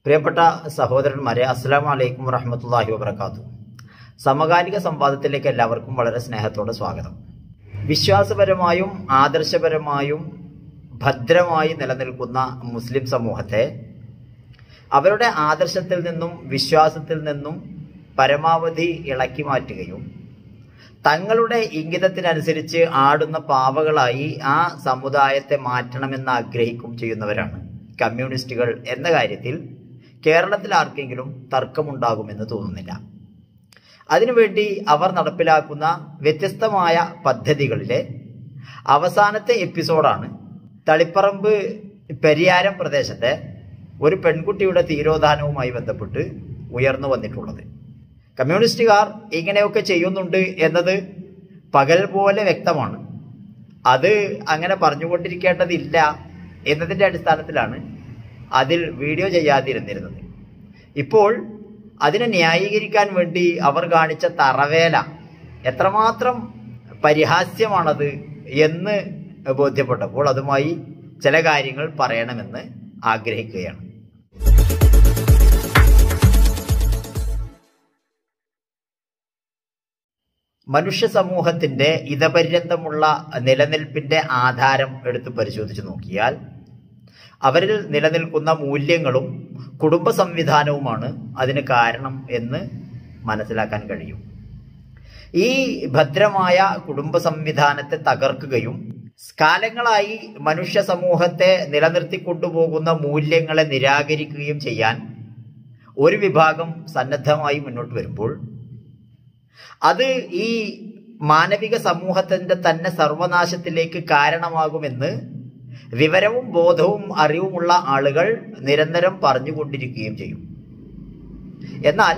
പ്രിയപ്പെട്ട സഹോദരന്മാരെ അസ്സാം വലൈക്കും വറഹമത്തല്ലാഹി വബർക്കാത്തു സമകാലിക സംവാദത്തിലേക്ക് എല്ലാവർക്കും വളരെ സ്നേഹത്തോടെ സ്വാഗതം വിശ്വാസപരമായും ആദർശപരമായും ഭദ്രമായി നിലനിൽക്കുന്ന മുസ്ലിം സമൂഹത്തെ അവരുടെ ആദർശത്തിൽ നിന്നും വിശ്വാസത്തിൽ നിന്നും പരമാവധി ഇളക്കി മാറ്റുകയും തങ്ങളുടെ ഇംഗിതത്തിനനുസരിച്ച് ആടുന്ന പാവകളായി ആ സമുദായത്തെ മാറ്റണമെന്ന് ആഗ്രഹിക്കും ചെയ്യുന്നവരാണ് കമ്മ്യൂണിസ്റ്റുകൾ എന്ന കാര്യത്തിൽ കേരളത്തിൽ ആർക്കെങ്കിലും തർക്കമുണ്ടാകുമെന്ന് തോന്നുന്നില്ല അതിനുവേണ്ടി അവർ നടപ്പിലാക്കുന്ന വ്യത്യസ്തമായ പദ്ധതികളിലെ അവസാനത്തെ എപ്പിസോഡാണ് തളിപ്പറമ്പ് പെരിയാരം പ്രദേശത്തെ ഒരു പെൺകുട്ടിയുടെ തീരോധാനവുമായി ബന്ധപ്പെട്ട് ഉയർന്നു വന്നിട്ടുള്ളത് കമ്മ്യൂണിസ്റ്റുകാർ ഇങ്ങനെയൊക്കെ ചെയ്യുന്നുണ്ട് എന്നത് പകൽ പോലെ വ്യക്തമാണ് അത് അങ്ങനെ പറഞ്ഞുകൊണ്ടിരിക്കേണ്ടതില്ല എന്നതിൻ്റെ അടിസ്ഥാനത്തിലാണ് അതിൽ വീഡിയോ ചെയ്യാതിരുന്നിരുന്നത് ഇപ്പോൾ അതിനെ ന്യായീകരിക്കാൻ വേണ്ടി അവർ കാണിച്ച തറവേല എത്രമാത്രം പരിഹാസ്യമാണത് എന്ന് ബോധ്യപ്പെട്ടപ്പോൾ അതുമായി ചില കാര്യങ്ങൾ പറയണമെന്ന് ആഗ്രഹിക്കുകയാണ് മനുഷ്യ സമൂഹത്തിന്റെ ഇതപര്യന്തമുള്ള നിലനിൽപ്പിന്റെ ആധാരം എടുത്ത് പരിശോധിച്ച് നോക്കിയാൽ അവരിൽ നിലനിൽക്കുന്ന മൂല്യങ്ങളും കുടുംബ സംവിധാനവുമാണ് അതിന് കാരണം എന്ന് മനസ്സിലാക്കാൻ കഴിയും ഈ ഭദ്രമായ കുടുംബ സംവിധാനത്തെ തകർക്കുകയും കാലങ്ങളായി മനുഷ്യ സമൂഹത്തെ നിലനിർത്തിക്കൊണ്ടുപോകുന്ന മൂല്യങ്ങളെ നിരാകരിക്കുകയും ചെയ്യാൻ ഒരു വിഭാഗം സന്നദ്ധമായി മുന്നോട്ട് വരുമ്പോൾ അത് ഈ മാനവിക സമൂഹത്തിന്റെ തന്നെ സർവനാശത്തിലേക്ക് കാരണമാകുമെന്ന് വിവരവും ബോധവും അറിവുമുള്ള ആളുകൾ നിരന്തരം പറഞ്ഞുകൊണ്ടിരിക്കുകയും ചെയ്യും എന്നാൽ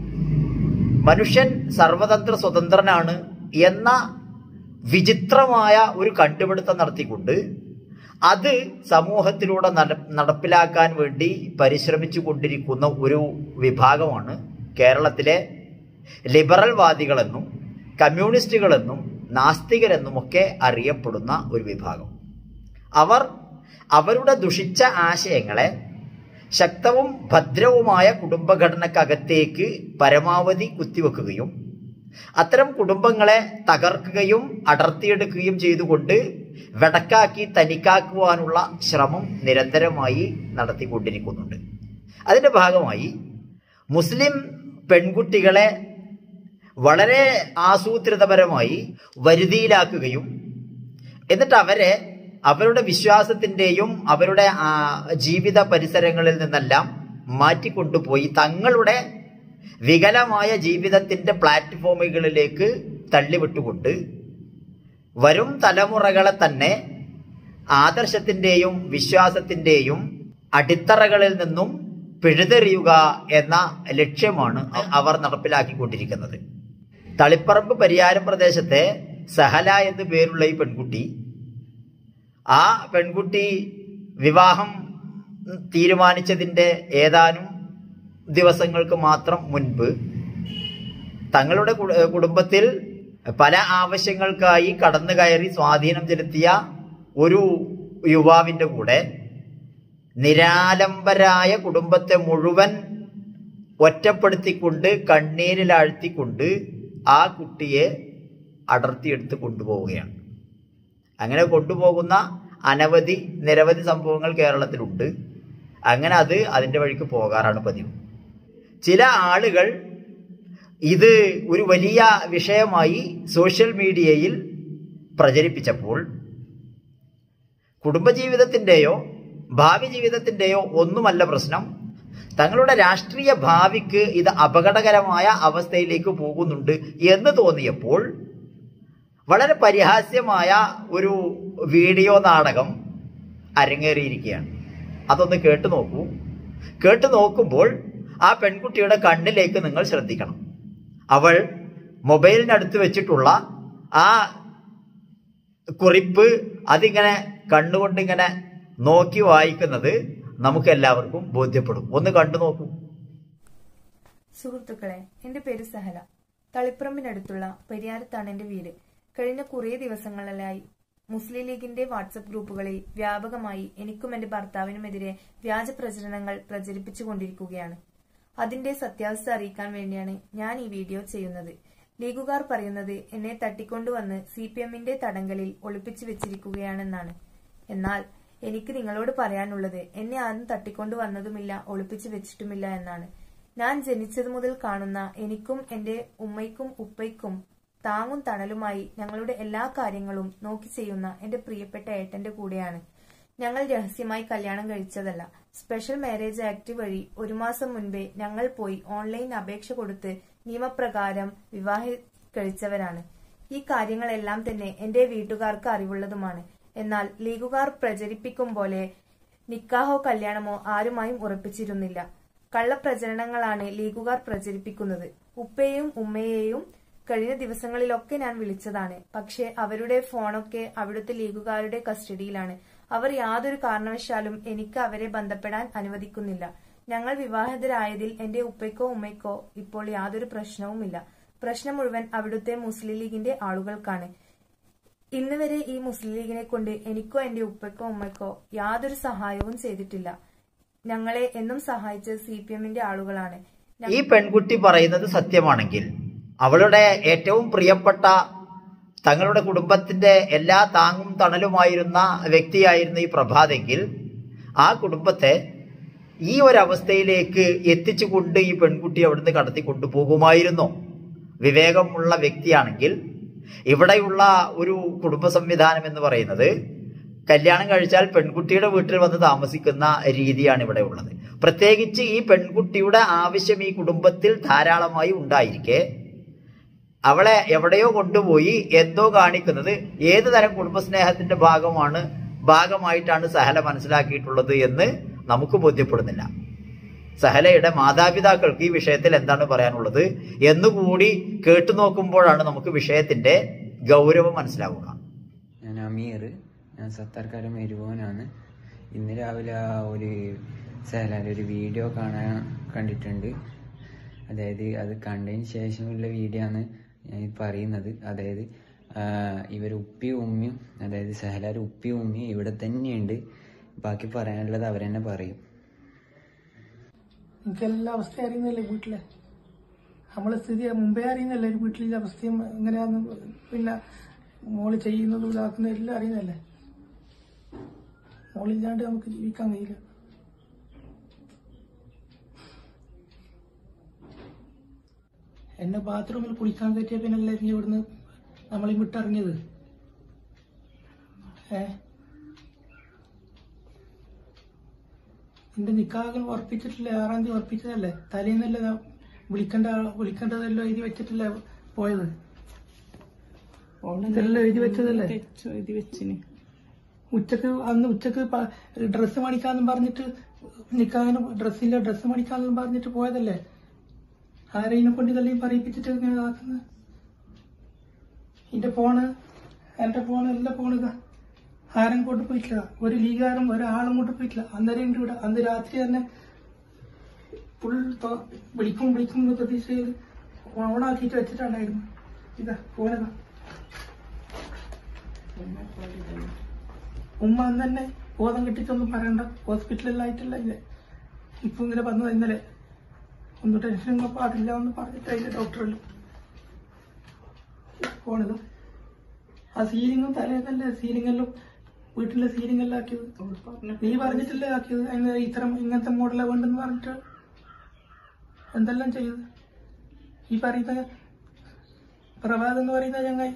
മനുഷ്യൻ സർവതന്ത്ര സ്വതന്ത്രനാണ് എന്ന വിചിത്രമായ ഒരു കണ്ടുപിടുത്തം നടത്തിക്കൊണ്ട് അത് സമൂഹത്തിലൂടെ നടപ്പിലാക്കാൻ വേണ്ടി പരിശ്രമിച്ചു കൊണ്ടിരിക്കുന്ന ഒരു വിഭാഗമാണ് കേരളത്തിലെ ലിബറൽ വാദികളെന്നും കമ്മ്യൂണിസ്റ്റുകളെന്നും നാസ്തികരെന്നുമൊക്കെ അറിയപ്പെടുന്ന ഒരു വിഭാഗം അവർ അവരുടെ ദുഷിച്ച ആശയങ്ങളെ ശക്തവും ഭദ്രവുമായ കുടുംബഘടനക്കകത്തേക്ക് പരമാവധി കുത്തിവെക്കുകയും അത്തരം കുടുംബങ്ങളെ തകർക്കുകയും അടർത്തിയെടുക്കുകയും ചെയ്തുകൊണ്ട് വെടക്കാക്കി തനിക്കാക്കുവാനുള്ള ശ്രമം നിരന്തരമായി നടത്തിക്കൊണ്ടിരിക്കുന്നുണ്ട് അതിൻ്റെ ഭാഗമായി മുസ്ലിം പെൺകുട്ടികളെ വളരെ ആസൂത്രിതപരമായി വരുതിയിലാക്കുകയും എന്നിട്ട് അവരെ അവരുടെ വിശ്വാസത്തിൻ്റെയും അവരുടെ ജീവിത പരിസരങ്ങളിൽ നിന്നെല്ലാം മാറ്റിക്കൊണ്ടുപോയി തങ്ങളുടെ വികലമായ ജീവിതത്തിൻ്റെ പ്ലാറ്റ്ഫോമുകളിലേക്ക് തള്ളിവിട്ടുകൊണ്ട് വരും തലമുറകളെ തന്നെ ആദർശത്തിൻ്റെയും വിശ്വാസത്തിൻ്റെയും അടിത്തറകളിൽ നിന്നും പിഴുതെറിയുക എന്ന ലക്ഷ്യമാണ് അവർ നടപ്പിലാക്കിക്കൊണ്ടിരിക്കുന്നത് തളിപ്പറമ്പ് പരിയാരം പ്രദേശത്തെ സഹല എന്ന് പേരുള്ള ഈ പെൺകുട്ടി ആ പെൺകുട്ടി വിവാഹം തീരുമാനിച്ചതിൻ്റെ ഏതാനും ദിവസങ്ങൾക്ക് മാത്രം മുൻപ് തങ്ങളുടെ കുടുംബത്തിൽ പല ആവശ്യങ്ങൾക്കായി കടന്നു കയറി സ്വാധീനം ചെലുത്തിയ ഒരു യുവാവിൻ്റെ കൂടെ നിരാലംബരായ കുടുംബത്തെ മുഴുവൻ ഒറ്റപ്പെടുത്തിക്കൊണ്ട് കണ്ണീരിലാഴ്ത്തിക്കൊണ്ട് ആ കുട്ടിയെ അടർത്തിയെടുത്ത് കൊണ്ടുപോവുകയാണ് അങ്ങനെ കൊണ്ടുപോകുന്ന അനവധി നിരവധി സംഭവങ്ങൾ കേരളത്തിലുണ്ട് അങ്ങനെ അത് അതിൻ്റെ വഴിക്ക് പോകാറാണ് പതിവ് ചില ആളുകൾ ഇത് ഒരു വലിയ വിഷയമായി സോഷ്യൽ മീഡിയയിൽ പ്രചരിപ്പിച്ചപ്പോൾ കുടുംബജീവിതത്തിൻ്റെയോ ഭാവി ജീവിതത്തിൻ്റെയോ ഒന്നുമല്ല പ്രശ്നം തങ്ങളുടെ രാഷ്ട്രീയ ഭാവിക്ക് ഇത് അപകടകരമായ അവസ്ഥയിലേക്ക് പോകുന്നുണ്ട് എന്ന് തോന്നിയപ്പോൾ വളരെ പരിഹാസ്യമായ ഒരു വീഡിയോ നാടകം അരങ്ങേറിയിരിക്കുകയാണ് അതൊന്ന് കേട്ടു നോക്കൂ കേട്ടു നോക്കുമ്പോൾ ആ പെൺകുട്ടിയുടെ കണ്ണിലേക്ക് നിങ്ങൾ ശ്രദ്ധിക്കണം അവൾ മൊബൈലിനടുത്ത് വെച്ചിട്ടുള്ള ആ കുറിപ്പ് അതിങ്ങനെ കണ്ണുകൊണ്ടിങ്ങനെ നോക്കി വായിക്കുന്നത് നമുക്ക് എല്ലാവർക്കും ബോധ്യപ്പെടും ഒന്ന് കണ്ടു നോക്കൂ സുഹൃത്തുക്കളെ എന്റെ പേര് സഹല തളിപ്പറമ്പിനടുത്തുള്ള പെരിയാരത്താണ് എന്റെ വീട് കഴിഞ്ഞ കുറേ ദിവസങ്ങളിലായി മുസ്ലിം ലീഗിന്റെ വാട്സപ്പ് ഗ്രൂപ്പുകളിൽ വ്യാപകമായി എനിക്കും എന്റെ ഭർത്താവിനുമെതിരെ വ്യാജ പ്രചരണങ്ങൾ പ്രചരിപ്പിച്ചുകൊണ്ടിരിക്കുകയാണ് അതിന്റെ സത്യാവസ്ഥ അറിയിക്കാൻ വേണ്ടിയാണ് ഞാൻ ഈ വീഡിയോ ചെയ്യുന്നത് ലീഗുകാർ പറയുന്നത് എന്നെ തട്ടിക്കൊണ്ടുവന്ന് സി പി എമ്മിന്റെ തടങ്കലിൽ ഒളിപ്പിച്ചു വെച്ചിരിക്കുകയാണെന്നാണ് എന്നാൽ എനിക്ക് നിങ്ങളോട് പറയാനുള്ളത് എന്നെ ആരും തട്ടിക്കൊണ്ടുവന്നതുമില്ല ഒളിപ്പിച്ചു വെച്ചിട്ടുമില്ല എന്നാണ് ഞാൻ ജനിച്ചതു മുതൽ കാണുന്ന എനിക്കും എന്റെ ഉമ്മയ്ക്കും ഉപ്പയ്ക്കും താങ്ങും തണലുമായി ഞങ്ങളുടെ എല്ലാ കാര്യങ്ങളും നോക്കി ചെയ്യുന്ന എന്റെ പ്രിയപ്പെട്ട ഏട്ടന്റെ കൂടെയാണ് ഞങ്ങൾ രഹസ്യമായി കല്യാണം കഴിച്ചതല്ല സ്പെഷ്യൽ മാരേജ് ആക്ട് വഴി ഒരു മാസം മുൻപേ ഞങ്ങൾ പോയി ഓൺലൈൻ അപേക്ഷ കൊടുത്ത് നിയമപ്രകാരം വിവാഹം കഴിച്ചവരാണ് ഈ കാര്യങ്ങളെല്ലാം തന്നെ എന്റെ വീട്ടുകാർക്ക് അറിവുള്ളതുമാണ് എന്നാൽ ലീഗുകാർ പ്രചരിപ്പിക്കും പോലെ നിക്കാഹോ കല്യാണമോ ആരുമായും ഉറപ്പിച്ചിരുന്നില്ല കള്ളപ്രചരണങ്ങളാണ് ലീഗുകാർ പ്രചരിപ്പിക്കുന്നത് ഉപ്പയെയും ഉമ്മയെയും കഴിഞ്ഞ ദിവസങ്ങളിലൊക്കെ ഞാൻ വിളിച്ചതാണ് പക്ഷേ അവരുടെ ഫോണൊക്കെ അവിടുത്തെ ലീഗുകാരുടെ കസ്റ്റഡിയിലാണ് അവർ യാതൊരു കാരണവശാലും എനിക്ക് അവരെ ബന്ധപ്പെടാൻ അനുവദിക്കുന്നില്ല ഞങ്ങൾ വിവാഹിതരായതിൽ എന്റെ ഉപ്പയ്ക്കോ ഉമ്മയ്ക്കോ ഇപ്പോൾ യാതൊരു പ്രശ്നവുമില്ല പ്രശ്നം മുഴുവൻ അവിടുത്തെ മുസ്ലിം ലീഗിന്റെ ആളുകൾക്കാണ് ഇന്ന് വരെ ഈ മുസ്ലിം ലീഗിനെ കൊണ്ട് എനിക്കോ എന്റെ ഉപ്പയ്ക്കോ ഉമ്മയ്ക്കോ യാതൊരു സഹായവും ചെയ്തിട്ടില്ല ഞങ്ങളെ എന്നും സഹായിച്ചത് സി പി എമ്മിന്റെ ആളുകളാണ് ഈ പെൺകുട്ടി പറയുന്നത് സത്യമാണെങ്കിൽ അവളുടെ ഏറ്റവും പ്രിയപ്പെട്ട തങ്ങളുടെ കുടുംബത്തിന്റെ എല്ലാ താങ്ങും തണലുമായിരുന്ന വ്യക്തിയായിരുന്നു ഈ പ്രഭാതെങ്കിൽ ആ കുടുംബത്തെ ഈ ഒരവസ്ഥയിലേക്ക് എത്തിച്ചുകൊണ്ട് ഈ പെൺകുട്ടി അവിടുന്ന് കടത്തി കൊണ്ടുപോകുമായിരുന്നു വിവേകമുള്ള വ്യക്തിയാണെങ്കിൽ ഇവിടെയുള്ള ഒരു കുടുംബ സംവിധാനം എന്ന് പറയുന്നത് കല്യാണം കഴിച്ചാൽ പെൺകുട്ടിയുടെ വീട്ടിൽ വന്ന് താമസിക്കുന്ന രീതിയാണ് ഇവിടെ ഉള്ളത് പ്രത്യേകിച്ച് ഈ പെൺകുട്ടിയുടെ ആവശ്യം ഈ കുടുംബത്തിൽ ധാരാളമായി ഉണ്ടായിരിക്കെ അവളെ എവിടെയോ കൊണ്ടുപോയി എന്തോ കാണിക്കുന്നത് ഏത് തരം കുടുംബസ്നേഹത്തിന്റെ ഭാഗമാണ് ഭാഗമായിട്ടാണ് സഹല മനസ്സിലാക്കിയിട്ടുള്ളത് എന്ന് നമുക്ക് ബോധ്യപ്പെടുന്നില്ല സഹലയുടെ മാതാപിതാക്കൾക്ക് ഈ വിഷയത്തിൽ എന്താണ് പറയാനുള്ളത് എന്നുകൂടി കേട്ടു നോക്കുമ്പോഴാണ് നമുക്ക് വിഷയത്തിന്റെ ഗൗരവം മനസ്സിലാവുക ഞാൻ അമീർ ഞാൻ സത്താർക്കാരൻ മെരുവോനാണ് ഇന്ന് രാവിലെ ആ ഒരു സേലാൻ്റെ ഒരു വീഡിയോ കാണാൻ കണ്ടിട്ടുണ്ട് അതായത് അത് കണ്ടതിന് ശേഷമുള്ള വീഡിയോ ആണ് ഞാൻ ഈ പറയുന്നത് അതായത് ഇവർ ഉപ്പിയും ഉമ്മയും അതായത് സഹലാർ ഉപ്പിയും ഉമ്മയും ഇവിടെ തന്നെയുണ്ട് ബാക്കി പറയാനുള്ളത് അവരെന്നെ പറയും എനിക്കെല്ലാ അവസ്ഥ അറിയുന്നല്ലേ വീട്ടിലെ നമ്മളെ സ്ഥിതി മുമ്പേ അറിയുന്നല്ലേ ഒരു വീട്ടിലെ അവസ്ഥയും എങ്ങനെയാന്ന് പിന്നെ മോള് ചെയ്യുന്നതും ഇതാക്കുന്നതും എല്ലാം അറിയുന്നല്ലേ മോളില്ലാണ്ട് നമുക്ക് ജീവിക്കാൻ കഴിയില്ല എന്നെ ബാത്റൂമിൽ കുളിക്കാൻ കയറ്റിയ പിന്നെ എല്ലാവരും ഇവിടുന്ന് നമ്മളീ വിട്ടിറങ്ങിയത് ഏ എന്റെ നിക്കാഹ് ഉറപ്പിച്ചിട്ടില്ല ആറാം തീയതി ഉറപ്പിച്ചതല്ലേ തലേന്നല്ലേ ഞാൻ വിളിക്കേണ്ട വിളിക്കേണ്ടതെല്ലാം എഴുതി വെച്ചിട്ടില്ല പോയത് ഇതെല്ലാം എഴുതി വെച്ചതല്ലേ എഴുതി വെച്ചിന് ഉച്ചക്ക് അന്ന് ഉച്ചക്ക് ഡ്രസ്സ് മേടിക്കാന്നും പറഞ്ഞിട്ട് നിക്കാഹിന് ഡ്രസ്സില്ല ഡ്രസ്സ് മേടിക്കാന്നും പറഞ്ഞിട്ട് പോയതല്ലേ ആരെയും കൊണ്ട് ഇതെല്ലാം പറയിപ്പിച്ചിട്ട് ഇങ്ങനെ ഇതാക്കുന്നത് എന്റെ ഫോണ് എന്റെ ഫോണ് എല്ലാ ഫോണ് ഇതാ ആരും കൊണ്ട് പോയിട്ടില്ല ഒരു ലീഗാരും ഒരാളും കൊണ്ട് പോയിട്ടില്ല അന്നേരം ഉണ്ട് ഇവിടെ അന്ന് രാത്രി തന്നെ ഫുൾ വിളിക്കും വിളിക്കും എന്ന് പ്രതീക്ഷയിൽ ഓണാക്കിയിട്ട് വെച്ചിട്ടുണ്ടായിരുന്നു ഇതാ ഫോണിതാ ഉമ്മ അന്ന് തന്നെ ബോധം കിട്ടിയിട്ടൊന്നും പറയണ്ട ഹോസ്പിറ്റലിലായിട്ടില്ല ഇല്ലേ ഇപ്പൊ ഇങ്ങനെ വന്നത് ഇന്നലെ ഒന്നും ടെൻഷനൊന്നും പാടില്ല എന്ന് പറഞ്ഞിട്ടില്ല ഡോക്ടറെല്ലാം ഫോണിത് ആ സീലിങ്ങും തലേന്നല്ലേ സീലിങ്ങെല്ലാം വീട്ടിലെ സീലിംഗ് എല്ലാം ആക്കിയത് നീ പറഞ്ഞിട്ടല്ലേ ആക്കിയത് അതിന് ഇത്തരം ഇങ്ങനത്തെ മോഡലാ വേണ്ടെന്ന് പറഞ്ഞിട്ട് എന്തെല്ലാം ചെയ്ത് ഈ പറയുന്ന പ്രഭാത് എന്ന് പറയുന്ന ചങ്ങായി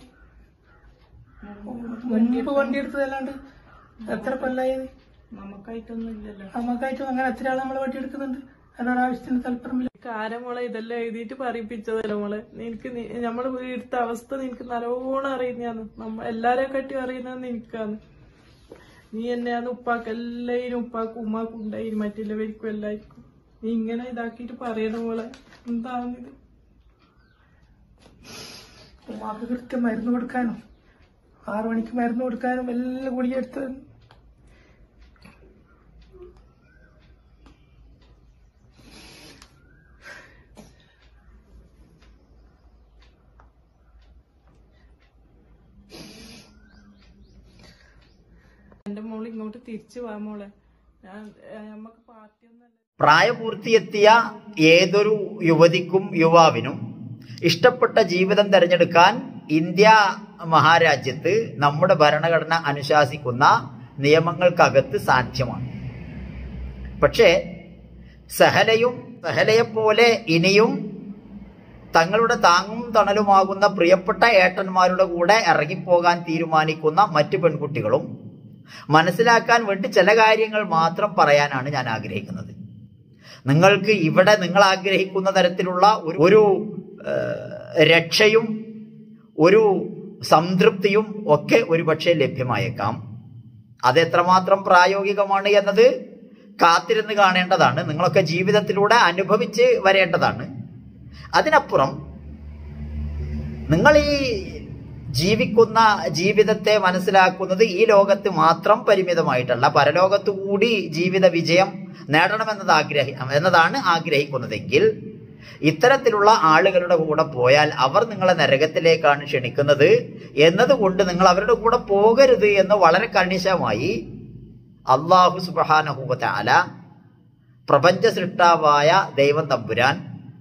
മുൻപ് വണ്ടി എടുത്തതല്ലാണ്ട് എത്ര കൊല്ലായത് നമുക്കായിട്ടൊന്നും ഇല്ലല്ലോ നമുക്കായിട്ടും അങ്ങനെ എത്ര ആൾ നമ്മളെ വണ്ടി എടുക്കുന്നുണ്ട് അതാണ് ആവശ്യത്തിന് തൽപ്പരമില്ല കാരമോളെ ഇതെല്ലാം എഴുതിയിട്ട് പറയിപ്പിച്ചതല്ലോ മോളെ നിനക്ക് നി- നമ്മള് വീടുത്ത അവസ്ഥ നിനക്ക് നല്ലോണം അറിയുന്നതാണ് നമ്മ എല്ലാരെ കട്ടി അറിയുന്നത് നിനക്കാണ് നീ എന്നെയാണ് ഉപ്പാക്ക് എല്ലാവരും ഉപ്പാക്കും ഉമ്മാക്കും ഉണ്ടായി മറ്റുള്ളവർക്കും എല്ലാവർക്കും നീ ഇങ്ങനെ ഇതാക്കിയിട്ട് പറയണ മോളെ എന്താണിത് ഉമ്മാക്ക് കൃത്യം മരുന്ന് കൊടുക്കാനും ആറു മണിക്ക് മരുന്ന് കൊടുക്കാനും എല്ലാം ഗുളിക എടുത്ത് എന്റെ മോള് ഇങ്ങോട്ട് തിരിച്ചു വാ മോളെ ഞാൻ നമുക്ക് പാർട്ടിയൊന്നല്ല പ്രായപൂർത്തിയെത്തിയ ഏതൊരു യുവതിക്കും യുവാവിനും ഇഷ്ടപ്പെട്ട ജീവിതം തിരഞ്ഞെടുക്കാൻ ഇന്ത്യ മഹാരാജ്യത്ത് നമ്മുടെ ഭരണഘടന അനുശാസിക്കുന്ന നിയമങ്ങൾക്കകത്ത് സാധ്യമാണ് പക്ഷേ സഹലയും സഹലയെപ്പോലെ ഇനിയും തങ്ങളുടെ താങ്ങും തണലുമാകുന്ന പ്രിയപ്പെട്ട ഏട്ടന്മാരുടെ കൂടെ ഇറങ്ങിപ്പോകാൻ തീരുമാനിക്കുന്ന മറ്റു പെൺകുട്ടികളും മനസ്സിലാക്കാൻ വേണ്ടി ചില കാര്യങ്ങൾ മാത്രം പറയാനാണ് ഞാൻ ആഗ്രഹിക്കുന്നത് നിങ്ങൾക്ക് ഇവിടെ നിങ്ങൾ ആഗ്രഹിക്കുന്ന തരത്തിലുള്ള ഒരു ഒരു ഏഹ്, രക്ഷയും ഒരു സംതൃപ്തിയും ഒക്കെ ഒരുപക്ഷെ ലഭ്യമായേക്കാം അത് എത്രമാത്രം പ്രായോഗികമാണ് എന്നത് കാത്തിരുന്ന് കാണേണ്ടതാണ് നിങ്ങളൊക്കെ ജീവിതത്തിലൂടെ അനുഭവിച്ച് വരേണ്ടതാണ് അതിനപ്പുറം നിങ്ങൾ ഈ ജീവിക്കുന്ന ജീവിതത്തെ മനസ്സിലാക്കുന്നത് ഈ ലോകത്ത് മാത്രം പരിമിതമായിട്ടല്ല പരലോകത്ത് കൂടി ജീവിത വിജയം നേടണമെന്നത് ആഗ്രഹി എന്നതാണ് ആഗ്രഹിക്കുന്നതെങ്കിൽ ഇത്തരത്തിലുള്ള ആളുകളുടെ കൂടെ പോയാൽ അവർ നിങ്ങളെ നരകത്തിലേക്കാണ് ക്ഷണിക്കുന്നത് എന്നതുകൊണ്ട് നിങ്ങൾ അവരുടെ കൂടെ പോകരുത് എന്ന് വളരെ കണിശമായി അള്ളാഹു സുബാനഹുബല പ്രപഞ്ച സൃഷ്ടാവായ ദൈവം തമ്പുരാൻ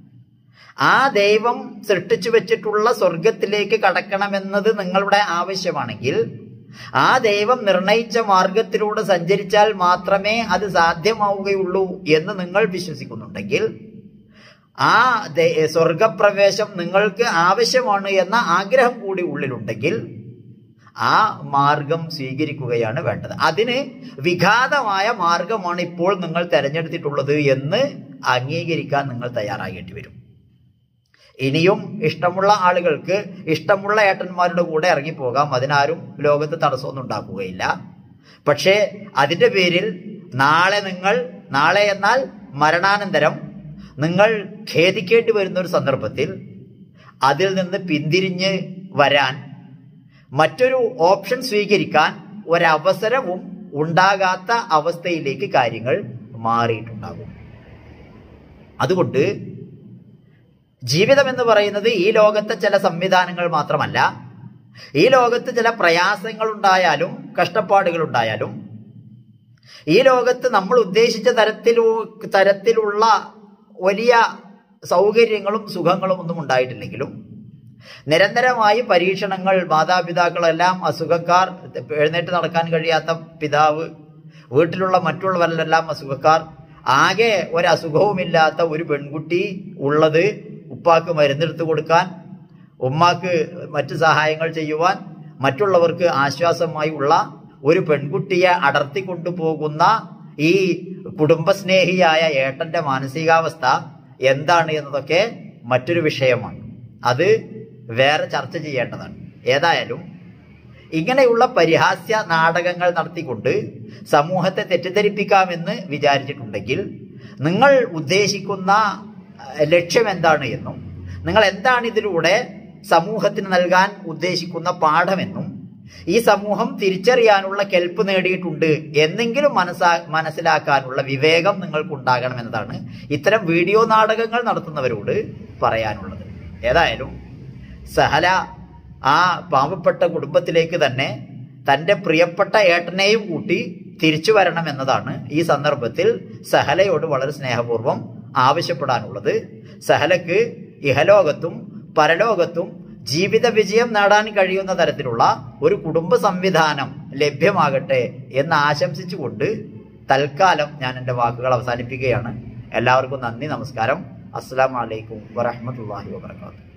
ആ ദൈവം സൃഷ്ടിച്ചു വെച്ചിട്ടുള്ള സ്വർഗത്തിലേക്ക് കടക്കണമെന്നത് നിങ്ങളുടെ ആവശ്യമാണെങ്കിൽ ആ ദൈവം നിർണയിച്ച മാർഗത്തിലൂടെ സഞ്ചരിച്ചാൽ മാത്രമേ അത് സാധ്യമാവുകയുള്ളൂ എന്ന് നിങ്ങൾ വിശ്വസിക്കുന്നുണ്ടെങ്കിൽ ആ ദേ- സ്വർഗപ്രവേശം നിങ്ങൾക്ക് ആവശ്യമാണ് എന്ന ആഗ്രഹം കൂടി ഉള്ളിലുണ്ടെങ്കിൽ ആ മാർഗം സ്വീകരിക്കുകയാണ് വേണ്ടത് അതിന് വിഘാതമായ മാർഗമാണ് ഇപ്പോൾ നിങ്ങൾ തെരഞ്ഞെടുത്തിട്ടുള്ളത് എന്ന് അംഗീകരിക്കാൻ നിങ്ങൾ തയ്യാറാകേണ്ടി വരും ഇനിയും ഇഷ്ടമുള്ള ആളുകൾക്ക് ഇഷ്ടമുള്ള ഏട്ടന്മാരുടെ കൂടെ ഇറങ്ങിപ്പോകാം അതിനാരും ലോകത്ത് തടസ്സമൊന്നും ഉണ്ടാക്കുകയില്ല പക്ഷേ അതിന്റെ പേരിൽ നാളെ നിങ്ങൾ നാളെ എന്നാൽ മരണാനന്തരം നിങ്ങൾ ഖേദിക്കേണ്ടി വരുന്ന ഒരു സന്ദർഭത്തിൽ അതിൽ നിന്ന് പിന്തിരിഞ്ഞ് വരാൻ മറ്റൊരു ഓപ്ഷൻ സ്വീകരിക്കാൻ ഒരവസരവും ഉണ്ടാകാത്ത അവസ്ഥയിലേക്ക് കാര്യങ്ങൾ മാറിയിട്ടുണ്ടാകും അതുകൊണ്ട് ജീവിതം എന്ന് പറയുന്നത് ഈ ലോകത്തെ ചില സംവിധാനങ്ങൾ മാത്രമല്ല ഈ ലോകത്ത് ചില പ്രയാസങ്ങൾ ഉണ്ടായാലും കഷ്ടപ്പാടുകൾ ഉണ്ടായാലും ഈ ലോകത്ത് നമ്മൾ ഉദ്ദേശിച്ച തരത്തിലു തരത്തിലുള്ള വലിയ സൗകര്യങ്ങളും സുഖങ്ങളും ഒന്നും ഉണ്ടായിട്ടില്ലെങ്കിലും നിരന്തരമായി പരീക്ഷണങ്ങൾ മാതാപിതാക്കളെല്ലാം അസുഖക്കാർ എഴുന്നേറ്റ് നടക്കാൻ കഴിയാത്ത പിതാവ് വീട്ടിലുള്ള മറ്റുള്ളവരെല്ലാം അസുഖക്കാർ ആകെ ഒരു അസുഖവുമില്ലാത്ത ഒരു പെൺകുട്ടി ഉള്ളത് ഉപ്പാക്ക് മരുന്നെടുത്ത് കൊടുക്കാൻ ഉമ്മാക്ക് മറ്റു സഹായങ്ങൾ ചെയ്യുവാൻ മറ്റുള്ളവർക്ക് ആശ്വാസമായി ഉള്ള ഒരു പെൺകുട്ടിയെ അടർത്തി കൊണ്ടുപോകുന്ന ഈ കുടുംബസ്നേഹിയായ ഏട്ടന്റെ മാനസികാവസ്ഥ എന്താണ് എന്നതൊക്കെ മറ്റൊരു വിഷയമാണ് അത് വേറെ ചർച്ച ചെയ്യേണ്ടതാണ് ഏതായാലും ഇങ്ങനെയുള്ള പരിഹാസ്യ നാടകങ്ങൾ നടത്തിക്കൊണ്ട് സമൂഹത്തെ തെറ്റിദ്ധരിപ്പിക്കാമെന്ന് വിചാരിച്ചിട്ടുണ്ടെങ്കിൽ നിങ്ങൾ ഉദ്ദേശിക്കുന്ന അഹ്, ലക്ഷ്യം എന്താണ് എന്നും നിങ്ങൾ എന്താണ് ഇതിലൂടെ സമൂഹത്തിന് നൽകാൻ ഉദ്ദേശിക്കുന്ന പാഠമെന്നും ഈ സമൂഹം തിരിച്ചറിയാനുള്ള കെൽപ്പ് നേടിയിട്ടുണ്ട് എന്നെങ്കിലും മനസ്സാ മനസ്സിലാക്കാനുള്ള വിവേകം നിങ്ങൾക്കുണ്ടാകണമെന്നതാണ് ഇത്തരം വീഡിയോ നാടകങ്ങൾ നടത്തുന്നവരോട് പറയാനുള്ളത് ഏതായാലും സഹല ആ പാവപ്പെട്ട കുടുംബത്തിലേക്ക് തന്നെ തന്റെ പ്രിയപ്പെട്ട ഏട്ടനെയും കൂട്ടി തിരിച്ചു വരണം എന്നതാണ് ഈ സന്ദർഭത്തിൽ സഹലയോട് വളരെ സ്നേഹപൂർവ്വം ആവശ്യപ്പെടാനുള്ളത് സഹലക്ക് ഇഹലോകത്തും പരലോകത്തും ജീവിത വിജയം നേടാൻ കഴിയുന്ന തരത്തിലുള്ള ഒരു കുടുംബ സംവിധാനം ലഭ്യമാകട്ടെ എന്ന് ആശംസിച്ചുകൊണ്ട് തൽക്കാലം ഞാൻ എൻ്റെ വാക്കുകൾ അവസാനിപ്പിക്കുകയാണ് എല്ലാവർക്കും നന്ദി നമസ്കാരം അസ്സാം വലൈക്കും വറഹമത്തല്ലാഹി വാബർക്കാത്തു